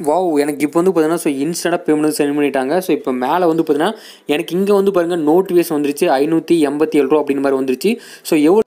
wow எனக்கு இப்போ வந்து பார்த்தீங்கன்னா ஸோ இன்ஸ்டண்ட்டாக பேமெண்ட் சென்ட் பண்ணிட்டாங்க ஸோ இப்போ மேலே வந்து பார்த்தீங்கன்னா எனக்கு இங்கே வந்து பாருங்கள் நோட்டிஃபிகேஷன் வந்துருச்சு ஐநூற்றி எண்பத்தி ஏழு ரூபா அப்படின்னு மாதிரி வந்துருச்சு ஸோ எவ்வளோ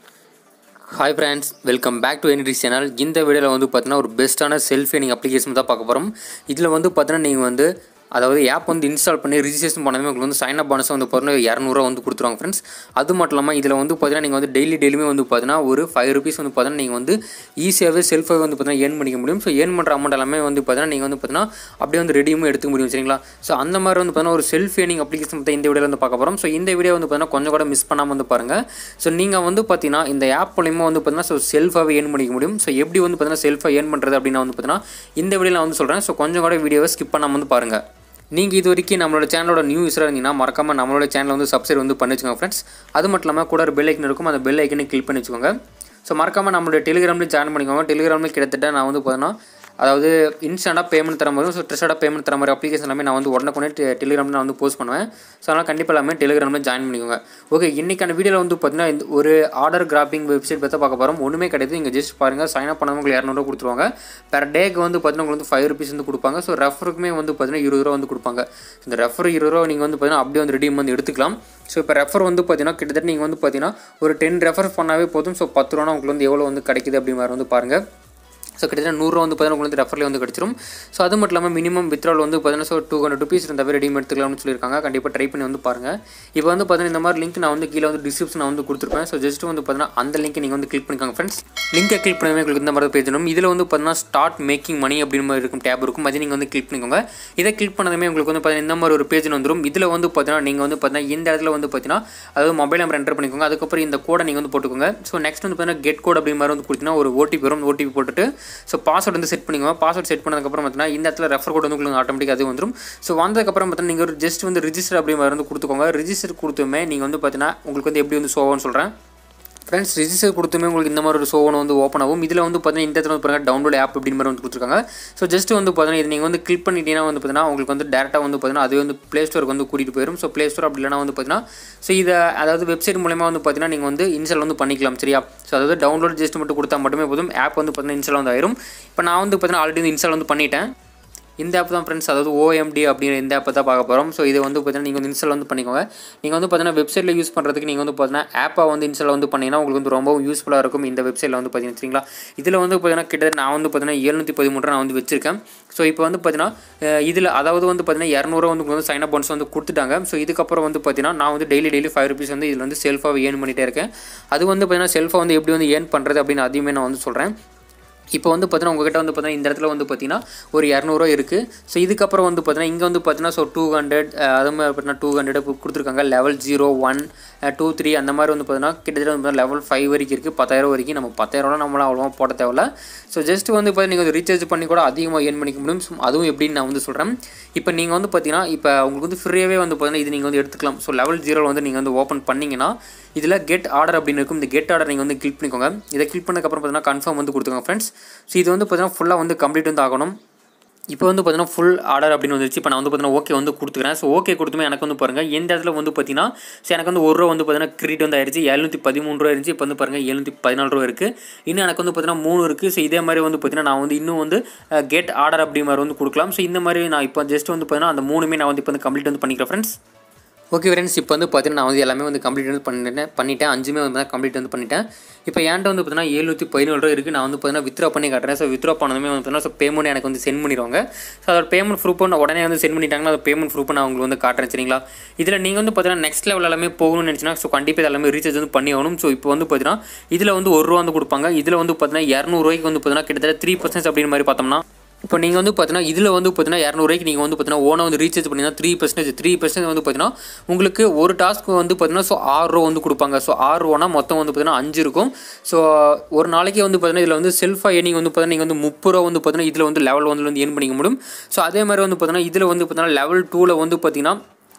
hi friends welcome back to எனிடிஸ் சேனல் இந்த வீடியோவில் வந்து பார்த்தீங்கன்னா ஒரு பெஸ்ட்டான செல்ஃப் ஏர்னிங் அப்ளிகேஷன் தான் பார்க்க போகிறோம் இதில் வந்து பார்த்தீங்கன்னா நீங்கள் வந்து அதாவது ஆப் வந்து இன்ஸ்டால் பண்ணி ரிஜிஸ்ட்ரேஷன் பண்ணதுமே உங்களுக்கு வந்து சைன் அப் போனஸ் வந்து பார்த்தீங்கன்னா இரநூறுவா வந்து கொடுத்துருவாங்க ஃப்ரெண்ட்ஸ் அது மட்டும் இல்லாமல் இதில் வந்து பார்த்தீங்கன்னா நீங்கள் வந்து டெய்லி டெய்லியுமே வந்து பார்த்தீங்கன்னா ஒரு ஃபைவ் ருபீஸ் வந்து பார்த்தீங்கன்னா நீங்கள் வந்து ஈஸியாகவே செல்ஃபாகவே வந்து பார்த்தீங்கன்னா ஏர்ன் பண்ணிக்க முடியும் ஸோ ஏர்ன் பண்ணுற அமௌண்ட் எல்லாமே வந்து பார்த்தீங்கன்னா நீங்கள் வந்து பார்த்தீங்கன்னா அப்படியே வந்து ரெடியுமே எடுத்துக்க முடியும் சரிங்களா ஸோ அந்த மாதிரி வந்து பார்த்தீங்கன்னா ஒரு செல்ஃப் ஏர்னிங் அப்ளிகேஷன் பற்றி இந்த வீடியோவில் வந்து பார்க்க போகிறோம் ஸோ இந்த வீடியோ வந்து பார்த்தீங்கன்னா கொஞ்சம் கூட மிஸ் பண்ணாமல் வந்து பாருங்கள் ஸோ நீங்கள் வந்து பார்த்தீங்கன்னா இந்த ஆப் மூலியமாக வந்து பார்த்தீங்கன்னா ஸோ செல்ஃபாகவே ஏர்ன் பண்ணிக்க முடியும் ஸோ எப்படி வந்து பார்த்தீங்கன்னா செல்ஃபாக ஏர்ன் பண்ணுறது அப்படின்னு வந்து பார்த்தீங்கன்னா இந்த வீடியோவில் வந்து சொல்கிறேன் ஸோ கொஞ்சம் கூட வீடியோவை ஸ்கிப் பண்ணாமல் வந்து பாருங்கள் நீங்கள் இது வரைக்கும் நம்மளோட சேனலோட நியூ யூஸராக இருந்தீங்கன்னா மறக்காமல் நம்மளோட சேனலை வந்து சப்ஸ்கிரைப் வந்து பண்ணி வச்சுக்கோங்க ஃப்ரெண்ட்ஸ் அது மட்டும் இல்லாமல் கூட ஒரு பெல் ஐக்கன் இருக்கும் அந்த பெல் ஐக்கனை கிளிக் பண்ணி வச்சுக்கோங்க ஸோ மறக்காமல் நம்மளுடைய டெலிகிராம்லேயும் ஜாயின் பண்ணிக்கோங்க டெலிகிராமில் கிட்டத்தட்ட நான் வந்து பார்த்தீங்கன்னா அதாவது இன்ஸ்டண்ட்டாக பேமெண்ட் தர மாதிரி ஸோ ட்ரெஸ்டாக பேமெண்ட் தர மாதிரி அப்ளிகேஷன் எல்லாமே நான் வந்து உடனே டெலிகிராமில் நான் வந்து போஸ்ட் பண்ணுவேன் ஸோ அதனால் கண்டிப்பாக எல்லாமே டெலிகிராமில் ஜாயின் பண்ணிக்கோங்க ஓகே இன்றைக்கான வீடியோவில் வந்து பார்த்தீங்கன்னா இந்த ஒரு ஆர்டர் கிராப்பிங் வெப்சைட் பற்றி பார்க்க போகிறோம் ஒன்றுமே கிடையாது இங்கே ஜஸ்ட் பாருங்கள் சைன் அப் பண்ணவங்க உங்களுக்கு இரநூறுவா கொடுத்துருவாங்க பெர் டேக்கு வந்து பார்த்தீங்கன்னா உங்களுக்கு வந்து ஃபைவ் ருபீஸ் வந்து கொடுப்பாங்க ஸோ ரெஃபருக்குமே வந்து பார்த்தீங்கன்னா இருபது ரூபா வந்து கொடுப்பாங்க இந்த ரெஃபர் இருபது ரூபா நீங்கள் வந்து பார்த்தீங்கன்னா அப்படியே வந்து ரெடீம் வந்து எடுத்துக்கலாம் ஸோ இப்போ ரெஃபர் வந்து பார்த்தீங்கன்னா கிட்டத்தட்ட நீங்கள் வந்து பார்த்தீங்கன்னா ஒரு டென் ரெஃபர் பண்ணாவே போதும் ஸோ பத்து ரூபா உங்களுக்கு வந்து எவ்வளோ வந்து கிடைக்குது அப்படி மாதிரி வந்து பாருங்கள் ஸோ கிட்டத்தட்ட நூறுரூவா வந்து பார்த்தீங்கன்னா உங்களுக்கு வந்து ரெஃபர்லேயே வந்து கிடச்சிரும் ஸோ அது மட்டும் இல்லாமல் மினிமம் வித்ரால் வந்து பார்த்தீங்கன்னா ஸோ டூ ஹண்ட்ரட் ருபீஸ் இருந்தாவே ரெடியும் எடுத்துக்கலாம்னு சொல்லியிருக்காங்க கண்டிப்பாக ட்ரை பண்ணி வந்து பாருங்கள் இப்போ வந்து பார்த்தீங்கன்னா இந்த மாதிரி லிங்க் நான் வந்து கீழே வந்து டிஸ்கிரிப்ஷன் நான் வந்து கொடுத்துருப்பேன் ஸோ ஜஸ்ட் வந்து பார்த்தீங்கன்னா அந்த லிங்க் நீங்கள் வந்து கிளிக் பண்ணிக்கோங்க ஃப்ரெண்ட்ஸ் லிங்கை கிளிக் பண்ணவே உங்களுக்கு இந்த மாதிரி பேஜ் வரும் இதில் வந்து பார்த்தீங்கன்னா ஸ்டார்ட் மேக்கிங் மணி அப்படின்னு மாதிரி இருக்கும் டேப் இருக்கும் அதை நீங்கள் வந்து கிளிக் பண்ணிக்கோங்க இதை கிளிக் பண்ணதுமே உங்களுக்கு வந்து பார்த்தீங்கன்னா இந்த மாதிரி ஒரு பேஜ் வந்துடும் இதில் வந்து பார்த்தீங்கன்னா நீங்கள் வந்து பார்த்தீங்கன்னா இந்த இடத்துல வந்து பார்த்தீங்கன்னா அதாவது மொபைல் நம்பர் என்டர் பண்ணிக்கோங்க அதுக்கப்புறம் இந்த கோடை நீங்கள் வந்து போட்டுக்கோங்க ஸோ நெக்ஸ்ட் வந்து பார்த்தீங்கன்னா கெட் கோட் அப்படி மாதிரி வந்து கொடுத்தீங்கன்னா ஒரு ஓடிபி வரும் ஓடிபி போட்டுட்டு ஸோ பாஸ்வேர்டு வந்து செட் பண்ணிக்கோங்க பாஸ்வேர்ட் செட் பண்ணதுக்கப்புறம் பார்த்தீங்கன்னா இந்த இடத்துல ரெஃபர் கோட் வந்து உங்களுக்கு ஆட்டோமேட்டிக் அது வந்துடும் ஸோ வந்ததுக்கப்புறம் பார்த்தீங்கன்னா நீங்கள் ஒரு ஜஸ்ட் வந்து ரிஜிஸ்டர் அப்படி மாதிரி வந்து கொடுத்துக்கோங்க ரிஜிஸ்டர் கொடுத்துமே நீங்கள் வந்து பார்த்தீங்கன்னா உங்களுக்கு வந்து எப்படி வந்து ஷோவான்னு சொல்கிறேன் ஃப்ரெண்ட்ஸ் ரிஜிஸ்டர் கொடுத்துமே உங்களுக்கு இந்த மாதிரி ஒரு ஷோவன் வந்து ஓப்பன் ஆகும் இதில் வந்து பார்த்தீங்கன்னா இந்த இடத்துல வந்து பாருங்கள் டவுன்லோட் ஆப் அப்படின்னு மாதிரி வந்து கொடுத்துருக்காங்க ஸோ ஜஸ்ட் வந்து பார்த்தீங்கன்னா இது நீங்கள் வந்து கிளிக் பண்ணிட்டீங்கன்னா வந்து பார்த்தீங்கன்னா உங்களுக்கு வந்து டேரெக்டாக வந்து பார்த்தீங்கன்னா அதுவே வந்து ப்ளே ஸ்டோருக்கு வந்து கூட்டிகிட்டு போயிடும் ஸோ ப்ளே ஸ்டோர் அப்படி இல்லைனா வந்து பார்த்தீங்கன்னா ஸோ இதை அதாவது வெப்சைட் மூலமாக வந்து பார்த்தீங்கன்னா நீங்கள் வந்து இன்ஸ்டால் வந்து பண்ணிக்கலாம் சரியா ஸோ அதாவது டவுன்லோட் ஜஸ்ட் மட்டும் கொடுத்தா மட்டுமே போதும் ஆப் வந்து பார்த்தீங்கன்னா இன்ஸ்டால் வந்து ஆயிரும் இப்போ நான் வந்து பார்த்தீங்கன்னா ஆல்ரெடி வந்து இன்ஸ்டால் வந்து பண்ணிட்டேன் இந்த ஆப் தான் ஃப்ரெண்ட்ஸ் அதாவது ஓஎம்டி அப்படிங்கிற இந்த ஆப்பை தான் பார்க்க போகிறோம் ஸோ இதை வந்து பார்த்தீங்கன்னா நீங்கள் வந்து இன்ஸ்டால் வந்து பண்ணிக்கோங்க நீங்கள் வந்து பார்த்தீங்கன்னா வெப்சைட்டில் யூஸ் பண்ணுறதுக்கு நீங்கள் வந்து பார்த்தீங்கன்னா ஆப்பை வந்து இன்ஸ்டால் வந்து பண்ணிங்கன்னா உங்களுக்கு வந்து ரொம்பவும் யூஸ்ஃபுல்லாக இருக்கும் இந்த வெப்சைட்டில் வந்து பார்த்தீங்கன்னா சரிங்களா இதில் வந்து பார்த்தீங்கன்னா கிட்டத்தட்ட நான் வந்து பார்த்தீங்கன்னா எழுநூற்றி பதிமூணு நான் வந்து வச்சிருக்கேன் ஸோ இப்போ வந்து பார்த்தீங்கன்னா இதில் அதாவது வந்து பார்த்தீங்கன்னா இரநூறுவா வந்து வந்து சைன் அப் போனஸ் வந்து கொடுத்துட்டாங்க ஸோ இதுக்கப்புறம் வந்து பார்த்தீங்கன்னா நான் வந்து டெய்லி டெய்லி ஃபைவ் ருபீஸ் வந்து இதில் வந்து செல்ஃபாக ஏர்ன் பண்ணிகிட்டே இருக்கேன் அது வந்து பார்த்தீங்கன்னா செல்ஃபாக வந்து எப்படி வந்து ஏர்ன் பண்ணுறது அப்படின்னு அதையுமே நான் வந்து சொல்கிறேன் இப்போ வந்து பார்த்தீங்கன்னா உங்ககிட்ட வந்து பார்த்தீங்கன்னா இந்த இடத்துல வந்து பார்த்தீங்கன்னா ஒரு இரநூறுவா இருக்குது ஸோ இதுக்கப்புறம் வந்து பார்த்தீங்கன்னா இங்கே வந்து பார்த்தீங்கன்னா ஸோ டூ ஹண்ட்ரட் அது மாதிரி பார்த்தீங்கன்னா டூ ஹண்ட்ரட் கொடுத்துருக்காங்க level zero one two three அந்த மாதிரி வந்து பார்த்தீங்கன்னா கிட்டத்தட்ட வந்து லெவல் ஃபைவ் வரைக்கும் இருக்குது பத்தாயிரம் வரைக்கும் நம்ம பத்தாயிரம்லாம் நம்மளால் அவ்வளோவா போட தேவையில்ல ஸோ ஜஸ்ட் வந்து பார்த்தீங்கன்னா நீங்கள் வந்து ரீசார்ஜ் பண்ணி கூட அதிகமாக ஏர்ன் பண்ணிக்க முடியும் ஸோ அதுவும் எப்படின்னு நான் வந்து சொல்கிறேன் இப்போ நீங்கள் வந்து பார்த்தீங்கன்னா இப்போ உங்களுக்கு வந்து ஃப்ரீயாகவே வந்து பார்த்தீங்கன்னா இது நீங்கள் வந்து எடுத்துக்கலாம் ஸோ லெவல் ஜீரோவில் வந்து நீங்கள் வந்து ஓப்பன் பண்ணிங்கன்னா இதில் கெட் ஆர்டர் அப்படின்னு இருக்கும் இந்த கெட் ஆர்டர் நீங்கள் வந்து கிளிக் பண்ணிக்கோங்க இதை கிளிக் பண்ணதுக்கப்புறம் பார்த்தீங்கன்னா கன்ஃபார்ம் வந்து கொடுத்துக்கோங்க ஃப்ரெண்ட்ஸ் ஸோ இது வந்து பார்த்தீங்கன்னா ஃபுல்லாக வந்து கம்ப்ளீட் வந்து ஆகணும் இப்போ வந்து பார்த்தீங்கன்னா ஃபுல் ஆர்டர் அப்படின்னு வந்துருச்சு இப்போ நான் வந்து பார்த்தீங்கன்னா ஓகே வந்து கொடுத்துக்கிறேன் ஸோ ஓகே கொடுத்துமே எனக்கு வந்து பாருங்கள் எந்த இடத்துல வந்து பார்த்தீங்கன்னா ஸோ எனக்கு வந்து ஒரு ரூபா வந்து பார்த்தீங்கன்னா கிரெடிட் வந்து ஆயிடுச்சு எழுநூற்றி பதிமூணு ரூபா இருந்துச்சு இப்போ வந்து பாருங்கள் எழுநூற்றி பதினாலு ரூபா இருக்குது இன்னும் எனக்கு வந்து பார்த்தீங்கன்னா மூணு இருக்குது ஸோ இதே மாதிரி வந்து பார்த்தீங்கன்னா நான் வந்து இன்னும் வந்து கெட் ஆர்டர் அப்படி மாதிரி வந்து கொடுக்கலாம் ஸோ இந்த மாதிரி நான் இப்போ ஜஸ்ட் வந்து பார்த்தீங்கன்னா அந்த மூணுமே நான் வந்து இப்போ வந்து கம்ப்ளீட் வந்து பண்ணிக்கிறேன் ஃப்ரெண்ட்ஸ் ஓகே ஃப்ரெண்ட்ஸ் இப்போ வந்து பார்த்தீங்கன்னா நான் வந்து எல்லாமே வந்து கம்ப்ளீட் வந்து பண்ணிட்டேன் பண்ணிட்டேன் அஞ்சுமே வந்து கம்ப்ளீட் வந்து பண்ணிட்டேன் இப்போ என்கிட்ட வந்து பார்த்தீங்கன்னா எழுநூற்றி பதினேழு ரூபா இருக்குது நான் வந்து பார்த்தீங்கன்னா வித்ரா பண்ணி காட்டுறேன் ஸோ வித்ரா பண்ணதுமே வந்து பார்த்தீங்கன்னா ஸோ பேமெண்ட் எனக்கு வந்து சென்ட் பண்ணிடுவாங்க ஸோ அதோட பேமெண்ட் ப்ரூஃப் உடனே வந்து சென்ட் பண்ணிட்டாங்கன்னா அது பேமெண்ட் ப்ரூஃப் நான் உங்களுக்கு வந்து காட்டுறேன் சரிங்களா இதில் நீங்கள் வந்து பார்த்தீங்கன்னா நெக்ஸ்ட் லெவல் எல்லாமே போகணும்னு நினச்சினா ஸோ கண்டிப்பாக எல்லாமே ரீசார்ஜ் வந்து பண்ணி ஆகணும் ஸோ இப்போ வந்து பார்த்தீங்கன்னா இதில் வந்து ஒரு ரூபா வந்து கொடுப்பாங்க இதில் வந்து பார்த்தீங்கன்னா இரநூறுவாய்க்கு வந்து பார்த்தீங்கன்னா கிட்டத்தட்ட த்ரீ பர்சன்ட் அப்படின்னு மாதிரி பார்த்தோம்னா இப்போ நீங்கள் வந்து பார்த்தீங்கன்னா இதில் வந்து பார்த்தீங்கன்னா இரநூறுவாய்க்கு நீங்கள் வந்து பார்த்தீங்கன்னா ஓனாக வந்து ரீசார்ஜ் பண்ணிங்கன்னா த்ரீ பர்சன்டேஜ் த்ரீ பர்சன்ட் வந்து பார்த்தீங்கன்னா உங்களுக்கு ஒரு டாஸ்க்கு வந்து பார்த்தீங்கன்னா ஸோ ஆறு ரூபா வந்து கொடுப்பாங்க ஸோ ஆறு ரூபானா மொத்தம் வந்து பார்த்தீங்கன்னா அஞ்சு இருக்கும் ஸோ ஒரு நாளைக்கு வந்து பார்த்தீங்கன்னா இதில் வந்து செல்ஃபாக ஏர்னிங் வந்து பார்த்தீங்கன்னா நீங்கள் வந்து முப்பது ரூபா வந்து பார்த்தீங்கன்னா இதில் வந்து லெவல் வந்து வந்து ஏர்ன் பண்ணிக்க முடியும் ஸோ அதே மாதிரி வந்து பார்த்தீங்கன்னா இதில் வந்து பார்த்தீங்கன்னா லெவல் டூவில் வந்து பார்த்தீங்கன்னா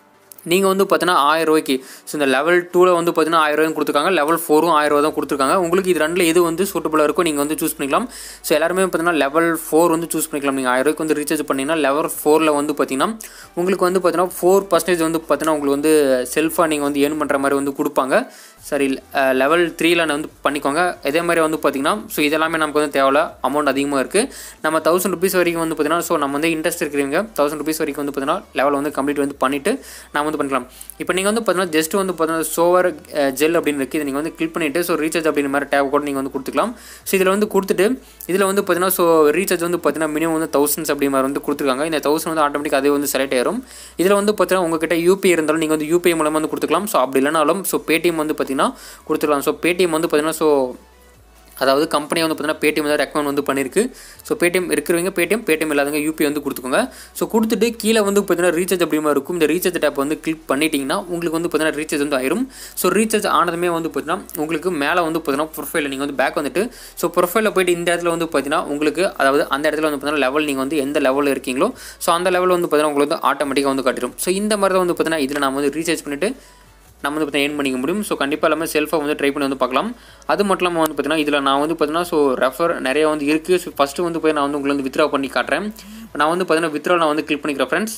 நீங்கள் வந்து பார்த்தீங்கன்னா ஆயிரம் ரூபாய்க்கு ஸோ இந்த லெவல் டூவில் வந்து பார்த்தீங்கன்னா ஆயிரம் ரூபாயும் கொடுத்துருக்காங்க லெவல் ஃபோரும் ஆயிரம் ரூபா தான் கொடுத்துருக்காங்க உங்களுக்கு இது ரெண்டில் எது வந்து சூட்டபுளாக இருக்கோ நீங்கள் வந்து சூஸ் பண்ணிக்கலாம் ஸோ எல்லாருமே பார்த்தீங்கன்னா லெவல் ஃபோர் வந்து சூஸ் பண்ணிக்கலாம் நீங்கள் ஆயிரம் ரூபாய்க்கு வந்து ரீசார்ஜ் பண்ணிங்கன்னா லெவல் ஃபோரில் வந்து பார்த்தீங்கன்னா உங்களுக்கு வந்து பார்த்தீங்கன்னா ஃபோர் பர்சன்டேஜ் வந்து பார்த்தீங்கன்னா உங்களுக்கு வந்து செல்ஃபாக நீங்கள் வந்து ஏர்ன் பண்ணுற மாதிரி வந்து கொடுப்பாங்க சரி லெவல் த்ரீயில் வந்து பண்ணிக்கோங்க இதே மாதிரி வந்து பார்த்தீங்கன்னா ஸோ இதெல்லாமே நமக்கு வந்து தேவையில்ல அமௌண்ட் அதிகமாக இருக்குது நம்ம தௌசண்ட் ருபீஸ் வரைக்கும் வந்து பார்த்தீங்கன்னா ஸோ நம்ம வந்து இன்ட்ரெஸ்ட் இருக்கிறவங்க தௌசண்ட் ருபீஸ் வரைக்கும் வந்து பார்த்தீங்கன்னா லெவல் வந்து கம்ப்ளீட் வந்து பண்ணிவிட்டு நம்ம வந்து பண்ணிக்கலாம் இப்போ நீங்கள் வந்து பார்த்தீங்கன்னா ஜஸ்ட் வந்து பார்த்தீங்கன்னா சோவர் ஜெல் அப்படின்னு இருக்குது இதை நீங்கள் வந்து கிளிக் பண்ணிவிட்டு ஸோ ரீசார்ஜ் அப்படின்ற மாதிரி டேப் கூட நீங்கள் வந்து கொடுத்துக்கலாம் ஸோ இதில் வந்து கொடுத்துட்டு இதில் வந்து பார்த்தீங்கன்னா ஸோ ரீசார்ஜ் வந்து பார்த்தீங்கன்னா மினிமம் வந்து தௌசண்ட்ஸ் அப்படி மாதிரி வந்து கொடுத்துருக்காங்க இந்த தௌசண்ட் வந்து ஆட்டோமேட்டிக் அதே வந்து செலக்ட் ஆயிரும் இதில் வந்து பார்த்தீங்கன்னா உங்ககிட்ட யூபிஐ இருந்தாலும் நீங்கள் வந்து யூபிஐ மூலமாக வந்து கொடுத்துக்கலாம் ஸோ அப்படி இல்லைனாலும் ஸோ பேடிஎம் வந்து பார்த்தீங்கன்னா கொடுத்துக்கலாம் ஸோ பேடிஎம் வந்து பார்த்தீங்கன்னா ஸோ அதாவது கம்பெனி வந்து பார்த்தீங்கன்னா பேடிஎம் தான் ரெக்கமெண்ட் வந்து பண்ணியிருக்கு ஸோ பேடிஎம் இருக்கிறவங்க பேடிஎம் பேடிஎம் இல்லாதவங்க யூபி வந்து கொடுத்துக்கோங்க ஸோ கொடுத்துட்டு கீழே வந்து பார்த்தீங்கன்னா ரீசார்ஜ் அப்படிமா இருக்கும் இந்த ரீசார்ஜ் டேப் வந்து கிளிக் பண்ணிட்டீங்கன்னா உங்களுக்கு வந்து பார்த்தீங்கன்னா ரீசார்ஜ் வந்து ஆயிரும் ஸோ ரீசார்ஜ் ஆனதுமே வந்து பார்த்தீங்கன்னா உங்களுக்கு மேலே வந்து பார்த்தீங்கன்னா ப்ரொஃபைலில் நீங்கள் வந்து பேக் வந்துட்டு ஸோ ப்ரொஃபைலில் போயிட்டு இந்த இடத்துல வந்து பார்த்தீங்கன்னா உங்களுக்கு அதாவது அந்த இடத்துல வந்து பார்த்தீங்கன்னா லெவல் நீங்கள் வந்து எந்த லெவலில் இருக்கீங்களோ ஸோ அந்த லெவல் வந்து பார்த்தீங்கன்னா உங்களுக்கு வந்து ஆட்டோமேட்டிக்காக வந்து காட்டிடும் ஸோ இந்த மாதிரி தான் வந்து பார்த்தீங்கன்னா இதில் நம்ம வந்து ரீசார்ஜ் பண்ணிவிட்டு நம்ம வந்து பார்த்தீங்கன்னா ஏர்ன் பண்ணிக்க முடியும் ஸோ கண்டிப்பாக எல்லாமே செல்ஃபாக வந்து ட்ரை பண்ணி வந்து பார்க்கலாம் அது மட்டும் இல்லாமல் வந்து பார்த்தீங்கன்னா இதில் நான் வந்து பார்த்தீங்கன்னா ஸோ ரெஃபர் நிறைய வந்து இருக்குது ஸோ ஃபஸ்ட்டு வந்து போய் நான் வந்து உங்களை வந்து வித்ரா பண்ணி காட்டுறேன் நான் வந்து பார்த்தீங்கன்னா வித்ரா நான் வந்து கிளிக் பண்ணிக்கிறேன் ஃப்ரெண்ட்ஸ்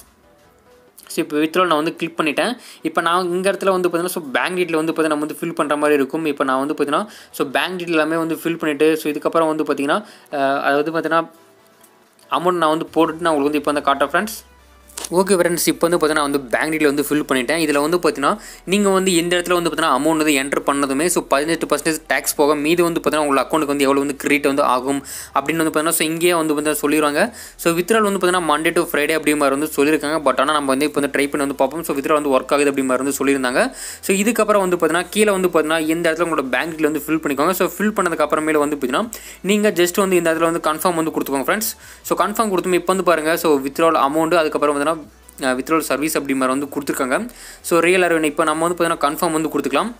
ஸோ இப்போ வித்ரா நான் வந்து கிளிக் பண்ணிட்டேன் இப்போ நான் இந்த இடத்துல வந்து பார்த்தீங்கன்னா ஸோ பேங்க் டீட்டில் வந்து பார்த்தீங்கன்னா நம்ம வந்து ஃபில் பண்ணுற மாதிரி இருக்கும் இப்போ நான் வந்து பார்த்தீங்கன்னா ஸோ பேங்க் டீட்டில் எல்லாமே வந்து ஃபில் பண்ணிவிட்டு ஸோ இதுக்கப்புறம் வந்து பார்த்தீங்கன்னா அதாவது பார்த்தீங்கன்னா அமௌண்ட் நான் வந்து போட்டுட்டு நான் உங்களுக்கு வந்து இப்போ வந்து காட்டுறேன் ஃப்ரெண்ட்ஸ் ஓகே ஃப்ரெண்ட்ஸ் இப்போ வந்து பார்த்தீங்கன்னா வந்து பேங்க் டீல் வந்து ஃபில் பண்ணிட்டேன் இதில் வந்து பார்த்தீங்கன்னா நீங்கள் வந்து இந்த இடத்துல வந்து பார்த்தீங்கன்னா அமௌண்ட் வந்து என்டர் பண்ணதுமே ஸோ பதினெட்டு பர்சன்டேஜ் டேக்ஸ் போக மீது வந்து பார்த்தீங்கன்னா உங்கள் அக்கௌண்ட்டுக்கு வந்து எவ்வளோ வந்து கிரெடிட் வந்து ஆகும் அப்படின்னு வந்து பார்த்தீங்கன்னா ஸோ இங்கேயே வந்து பார்த்தீங்கன்னா சொல்லிடுவாங்க ஸோ வித்ரால் வந்து பார்த்தீங்கன்னா மண்டே டு ஃப்ரைடே அப்படி மாதிரி வந்து சொல்லியிருக்காங்க பட் ஆனால் நம்ம வந்து இப்போ வந்து ட்ரை பண்ணி வந்து பார்ப்போம் ஸோ வித்ரா வந்து ஒர்க் ஆகுது அப்படி மாதிரி வந்து சொல்லியிருந்தாங்க ஸோ இதுக்கப்புறம் வந்து பார்த்தீங்கன்னா கீழே வந்து பார்த்தீங்கன்னா இந்த இடத்துல உங்களோட பேங்க் டீல் வந்து ஃபில் பண்ணிக்கோங்க ஸோ ஃபில் பண்ணதுக்கு அப்புறமேல வந்து பார்த்தீங்கன்னா நீங்கள் ஜஸ்ட் வந்து இந்த இடத்துல வந்து கன்ஃபார்ம் வந்து கொடுத்துக்கோங்க ஃப்ரெண்ட்ஸ் ஸோ கன்ஃபார்ம் கொடுத்துமே இப்போ வந்து பாருங்கள் ஸோ வித்ரால் அமௌண்ட் அதுக்கப்புறம் பார்த்தீங்கன்னா வித்ரோல் சர்வீஸ் அப்படி மாதிரி வந்து கொடுத்துருக்காங்க ஸோ ரியல் அரவன் இப்போ நம்ம வந்து பார்த்தீங்கன்னா கன்ஃபார்ம் வந்து கொடுத்துக்கலாம்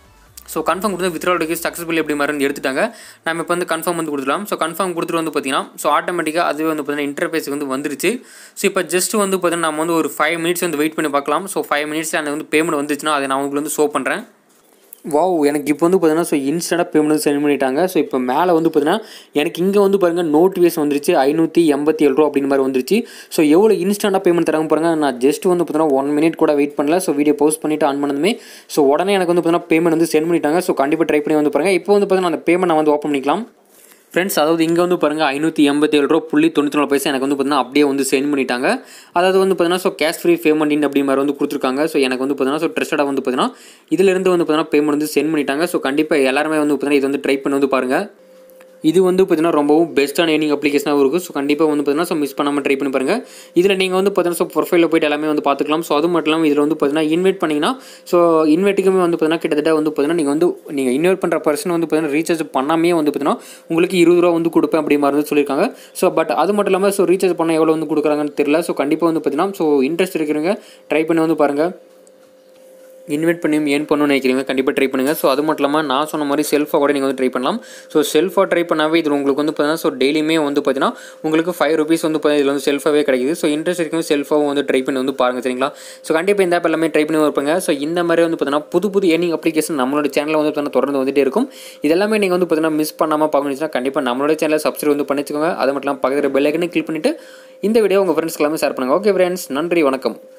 ஸோ கன்ஃபார்ம் கொடுத்து வித்ரால் டிக்கெட் சக்ஸஸ்ஃபுல் எப்படி மாதிரி வந்து எடுத்துட்டாங்க நம்ம இப்போ வந்து கன்ஃபார்ம் வந்து கொடுத்துக்கலாம் ஸோ கன்ஃபார்ம் கொடுத்துட்டு வந்து பார்த்தீங்கன்னா ஸோ ஆட்டோமேட்டிக்காக அதுவே வந்து பார்த்தீங்கன்னா இன்டர்ஃபேஸுக்கு வந்து வந்துருச்சு ஸோ இப்போ ஜஸ்ட் வந்து பார்த்தீங்கன்னா நம்ம வந்து ஒரு ஃபைவ் மினிட்ஸ் வந்து வெயிட் பண்ணி பார்க்கலாம் ஸோ ஃபைவ் மினிட்ஸில் அந்த வந்து பேமெண்ட் வந்துச்சுன்னா அதை நான் உங்களுக்கு வந்து ஷோ பண்ணுறேன் வாவ் எனக்கு இப்போ வந்து பார்த்தீங்கன்னா ஸோ இன்ஸ்டண்ட்டாக பேமெண்ட் சென்ட் பண்ணிட்டாங்க ஸோ இப்போ மேலே வந்து பார்த்தீங்கன்னா எனக்கு இங்கே வந்து பாருங்கள் நோட்டிஃபிகேஷன் வந்துருச்சு ஐநூற்றி எண்பத்தி ஏழு ரூபா அப்படின்னு மாதிரி வந்துருச்சு ஸோ எவ்வளோ இன்ஸ்டண்ட்டாக பேமெண்ட் தராங்க பாருங்கள் நான் ஜஸ்ட் வந்து பார்த்தீங்கன்னா ஒன் மினிட் கூட வெயிட் பண்ணல ஸோ வீடியோ போஸ்ட் பண்ணிவிட்டு ஆன் பண்ணதுமே ஸோ உடனே எனக்கு வந்து பார்த்தீங்கன்னா பேமெண்ட் வந்து சென்ட் பண்ணிட்டாங்க ஸோ கண்டிப்பாக ட்ரை பண்ணி வந்து பாருங்கள் இப்போ வந்து பார்த்தீங்கன்னா அந்த பேமெண்ட் நான் வந்து ஓப்பன் பண்ணிக்கலாம் ஃப்ரெண்ட்ஸ் அதாவது இங்கே வந்து பாருங்கள் ஐநூற்றி எண்பத்தி ஏழு ரூபா புள்ளி தொண்ணூற்றி நாலு பைசா எனக்கு வந்து பார்த்தீங்கன்னா அப்படியே வந்து சென்ட் பண்ணிட்டாங்க அதாவது வந்து பார்த்தீங்கன்னா ஸோ கேஷ் ஃப்ரீ பேமெண்ட் அப்படி மாதிரி வந்து கொடுத்துருக்காங்க ஸோ எனக்கு வந்து பார்த்தீங்கன்னா ஸோ ட்ரெஸ்டாக வந்து பார்த்தீங்கன்னா இதிலிருந்து வந்து பார்த்தீங்கன்னா பேமெண்ட் வந்து சென்ட் பண்ணிட்டாங்க ஸோ கண்டிப்பாக எல்லாருமே வந்து பார்த்தீங்கன்னா இது வந்து ட்ரை பண்ணி வந்து பாருங்கள் இது வந்து பார்த்தீங்கன்னா ரொம்பவும் பெஸ்ட்டான ஏர்னிங் அப்ளிகேஷனாகவும் இருக்கும் ஸோ கண்டிப்பாக வந்து பார்த்தீங்கன்னா ஸோ மிஸ் பண்ணாமல் ட்ரை பண்ணி பாருங்கள் இதில் நீங்கள் வந்து பார்த்தீங்கன்னா ஸோ ப்ரொஃபைலில் போய்ட்டு எல்லாமே வந்து பார்த்துக்கலாம் ஸோ அது மட்டும் இல்லாமல் இதில் வந்து பார்த்தீங்கன்னா இன்வைட் பண்ணிங்கன்னா ஸோ இன்வைட்டுக்குமே வந்து பார்த்தீங்கன்னா கிட்டத்தட்ட வந்து பார்த்தீங்கன்னா நீங்கள் வந்து நீங்கள் இன்வைட் பண்ணுற பர்சன் வந்து பார்த்தீங்கன்னா ரீசார்ஜ் பண்ணாமே வந்து பார்த்தீங்கன்னா உங்களுக்கு இருபது ரூபா வந்து கொடுப்பேன் அப்படி மாதிரி வந்து சொல்லியிருக்காங்க ஸோ பட் அது மட்டும் இல்லாமல் ஸோ ரீசார்ஜ் பண்ண எவ்வளோ வந்து கொடுக்குறாங்கன்னு தெரியல ஸோ கண்டிப்பாக வந்து பார்த்தீங்கன்னா ஸோ இன்ட்ரெஸ்ட் இருக்கிறவங்க ட்ரை பண்ணி வந்து பாருங்கள் இன்வைட் பண்ணி ஏன் பண்ணணும்னு நினைக்கிறீங்க கண்டிப்பாக ட்ரை பண்ணுங்கள் ஸோ அது மட்டும் இல்லாமல் நான் சொன்ன மாதிரி செல்ஃபாக கூட நீங்கள் வந்து ட்ரை பண்ணலாம் ஸோ செல்ஃபாக ட்ரை பண்ணாவே இது உங்களுக்கு வந்து பார்த்தீங்கன்னா ஸோ டெய்லியுமே வந்து பார்த்தீங்கன்னா உங்களுக்கு ஃபைவ் ருபீஸ் வந்து பார்த்தீங்கன்னா இதில் வந்து செல்ஃபாகவே கிடைக்குது ஸோ இன்ட்ரெஸ்ட் இருக்கும் செல்ஃபாகவும் வந்து ட்ரை பண்ணி வந்து பாருங்கள் சரிங்களா ஸோ கண்டிப்பாக இந்த ஆப் எல்லாமே ட்ரை பண்ணி இருப்பாங்க ஸோ இந்த மாதிரி வந்து பார்த்தீங்கன்னா புது புது ஏர்னிங் அப்ளிகேஷன் நம்மளோட சேனலில் வந்து பார்த்தீங்கன்னா தொடர்ந்து வந்துட்டே இருக்கும் இதெல்லாமே நீங்கள் வந்து பார்த்தீங்கன்னா மிஸ் பண்ணாமல் பார்க்கணுச்சுன்னா கண்டிப்பாக நம்மளோட சேனலை சப்ஸ்கிரைப் வந்து பண்ணிச்சுக்கோங்க அது மட்டும் இல்லாமல் பக்கத்தில் பெல் ஐக்கனை கிளிக் பண்ணிவிட்டு இந்த வீடியோ உங்கள் ஃப்ரெண்ட்ஸ்க்கு எல்லாமே ஷேர் பண்ணுங்கள் ஓகே ஃப்ரெண்ட்ஸ் நன்றி வணக்கம்